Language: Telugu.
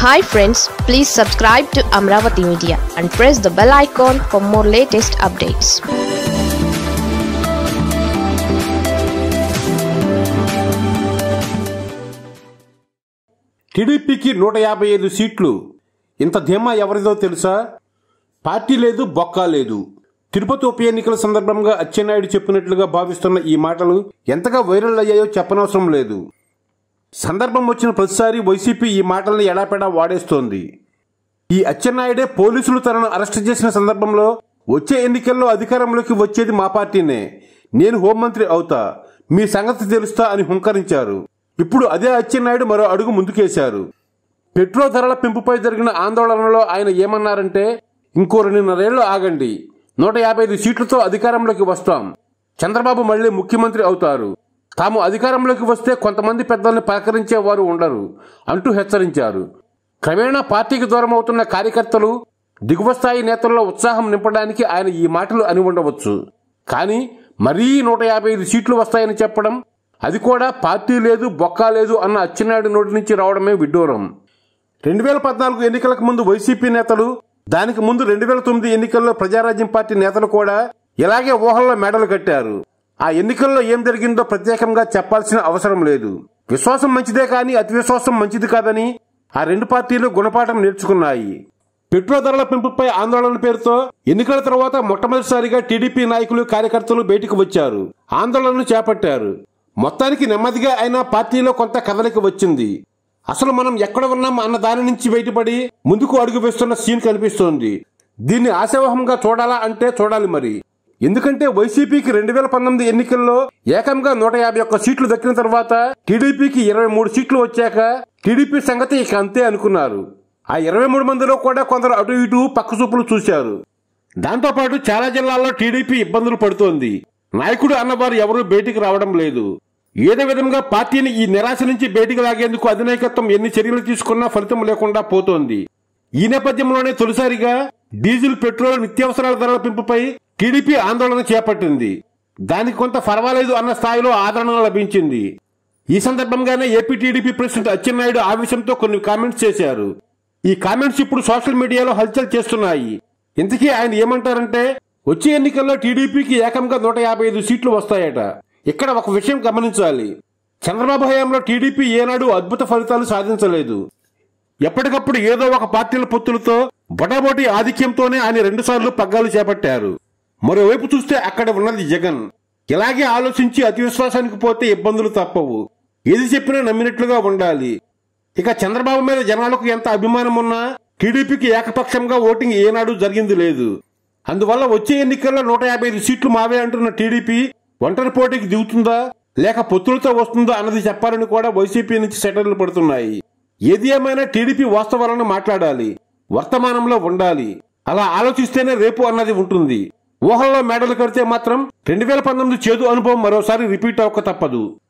hi friends please subscribe to Amaravati media and press the bell icon for more latest updates టీడీపీకి నూట యాభై ఐదు సీట్లు ఇంత ధీమా ఎవరిదో తెలుసా పార్టీ లేదు బొక్కా లేదు తిరుపతి ఉప ఎన్నికల సందర్భంగా అచ్చెన్నాయుడు చెప్పినట్లుగా భావిస్తున్న ఈ మాటలు ఎంతగా వైరల్ అయ్యాయో చెప్పనవసరం లేదు సందర్భం వచ్చిన ప్రతిసారి వైసీపీ ఈ మాటల్ని ఎడాపెడా వాడేస్తోంది ఈ అచ్చెన్నాయుడే పోలీసులు తనను అరెస్ట్ చేసిన సందర్భంలో వచ్చే ఎన్నికల్లో అధికారంలోకి వచ్చేది మా పార్టీనే నేను హోంమంత్రి అవుతా మీ సంగతి తెలుస్తా అని హుంకరించారు ఇప్పుడు అదే అచ్చెన్నాయుడు మరో అడుగు ముందుకేశారు పెట్రో ధరల పెంపుపై జరిగిన ఆందోళనలో ఆయన ఏమన్నారంటే ఇంకో రెండున్నరేళ్లు ఆగండి నూట యాభై ఐదు సీట్లతో అధికారంలోకి వస్తాం చంద్రబాబు మళ్లీ ముఖ్యమంత్రి అవుతారు తాము అధికారంలోకి వస్తే కొంతమంది పెద్దల్ని పలకరించే వారు ఉండరు అంటూ హెచ్చరించారు క్రమేణా పార్టీకి దూరం అవుతున్న కార్యకర్తలు దిగువ స్థాయి నేతల్లో ఉత్సాహం నింపడానికి ఆయన ఈ మాటలు అని ఉండవచ్చు కానీ మరీ నూట యాభై ఐదు సీట్లు వస్తాయని చెప్పడం అది కూడా పార్టీ లేదు బొక్కా లేదు అన్న అచ్చెన్నాయుడు నోటి నుంచి రావడమే విడ్డూరం రెండు వేల పద్నాలుగు ఎన్నికలకు ముందు వైసీపీ నేతలు దానికి ముందు రెండు వేల తొమ్మిది ఎన్నికల్లో ప్రజారాజ్యం పార్టీ నేతలు కూడా ఇలాగే ఊహల్లో మెడలు కట్టారు ఆ ఎన్నికల్లో ఏం జరిగిందో ప్రత్యేకంగా చెప్పాల్సిన అవసరం లేదు విశ్వాసం మంచిదే కానీ అతి విశ్వాసం మంచిది కాదని ఆ రెండు పార్టీలు గుణపాఠం నేర్చుకున్నాయి పెట్రో ధరల పెంపుపై ఆందోళన పేరుతో ఎన్నికల తర్వాత మొట్టమొదటిసారిగా టీడీపీ నాయకులు కార్యకర్తలు బయటకు వచ్చారు ఆందోళనను చేపట్టారు మొత్తానికి నెమ్మదిగా అయినా పార్టీలో కొంత కదలిక వచ్చింది అసలు మనం ఎక్కడ ఉన్నాం అన్న దాని నుంచి బయటపడి ముందుకు అడుగు వేస్తున్న సీన్ కనిపిస్తోంది దీన్ని ఆశావహంగా చూడాలా అంటే చూడాలి మరి ఎందుకంటే వైసీపీకి రెండు వేల పంతొమ్మిది ఎన్నికల్లో ఏకంగా నూట యాభై ఒక్క సీట్లు దక్కిన తర్వాత టీడీపీకి ఇరవై మూడు సీట్లు వచ్చాక టీడీపీ సంగతి ఇక అంతే అనుకున్నారు ఆ ఇరవై మూడు మందిలో కూడా కొందరు అటు ఇటు పక్క చూపులు చూశారు దాంతోపాటు చాలా జిల్లాల్లో టీడీపీ ఇబ్బందులు పడుతోంది నాయకుడు అన్నవారు ఎవరూ బయటికి రావడం లేదు ఏదో విధంగా పార్టీని ఈ నిరాశ నుంచి బయటికి లాగేందుకు అధినాయకత్వం ఎన్ని చర్యలు తీసుకున్నా ఫలితం లేకుండా పోతోంది ఈ నేపథ్యంలోనే తొలిసారిగా డీజిల్ పెట్రోల్ నిత్యావసరాల ధరల పెంపుపై టీడీపీ ఆందోళన చేపట్టింది దానికి కొంత పర్వాలేదు అన్న స్థాయిలో ఆదరణ లభించింది ఈ సందర్భంగానే ఏపీ టీడీపీ ప్రెసిడెంట్ అచ్చెన్నాయుడు ఆ విషయంతో కొన్ని కామెంట్స్ చేశారు ఈ కామెంట్స్ ఇప్పుడు సోషల్ మీడియాలో హల్చల్ చేస్తున్నాయి ఇంతకీ ఆయన ఏమంటారంటే వచ్చే ఎన్నికల్లో టీడీపీకి ఏకంగా నూట యాభై ఐదు సీట్లు వస్తాయట ఇక్కడ ఒక విషయం గమనించాలి చంద్రబాబు హయాంలో టీడీపీ ఏనాడు అద్భుత ఫలితాలు సాధించలేదు ఎప్పటికప్పుడు ఏదో ఒక పార్టీల పొత్తులతో బొటాబొటి ఆధిక్యంతోనే ఆయన రెండుసార్లు పగ్గాలు చేపట్టారు మరోవైపు చూస్తే అక్కడ ఉన్నది జగన్ ఇలాగే ఆలోచించి అతి విశ్వాసానికి పోతే ఇబ్బందులు తప్పవు ఏది చెప్పినా నమ్మినట్లుగా ఉండాలి ఇక చంద్రబాబు మీద జనాలకు ఎంత అభిమానం ఉన్నా టీడీపీకి ఏకపక్షంగా ఓటింగ్ ఏనాడు జరిగింది లేదు అందువల్ల వచ్చే ఎన్నికల్లో నూట యాభై ఐదు సీట్లు మావే అంటున్న టీడీపీ ఒంటరి పోటీకి దిగుతుందా లేక పొత్తులతో వస్తుందా అన్నది చెప్పాలని కూడా వైసీపీ నుంచి సెటర్లు పడుతున్నాయి ఏది ఏమైనా టీడీపీ వాస్తవాలను మాట్లాడాలి వర్తమానంలో ఉండాలి అలా ఆలోచిస్తేనే రేపు అన్నది ఉంటుంది ఊహల్లో మేడలు కడితే మాత్రం రెండు వేల పంతొమ్మిది చేదు అనుభవం మరోసారి రిపీట్ అవ్వక తప్పదు